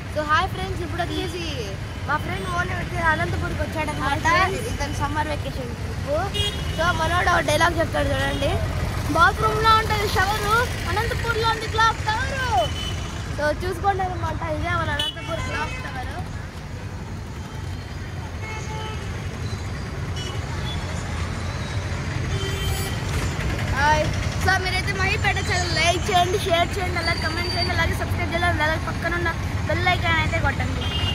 so hi friends ఇప్పుడు వచ్చేసి మా ఫ్రెండ్ ఓన్ వచ్చి అనంతపూర్కి వచ్చాడు అనమాట ఇతను సమ్మర్ వెకేషన్ ట్రిప్ సో మనోడు ఒక డైలాగ్ చెప్తాడు చూడండి బాత్రూంలో ఉంటుంది షవరు అనంతపూర్లో ఉంది క్లాక్ టవరు సో చూసుకోండి అనమాట ఇదే మన Anantapur clock tower hi so మీరైతే మహిపేట ఛానల్ లైక్ చేయండి షేర్ చేయండి అలాగే కమెంట్ చేయండి అలాగే సబ్స్క్రైబ్ చేయాలి అలాగే పక్కన ఉన్న బెల్ ఐకాన్ అయితే కొట్టండి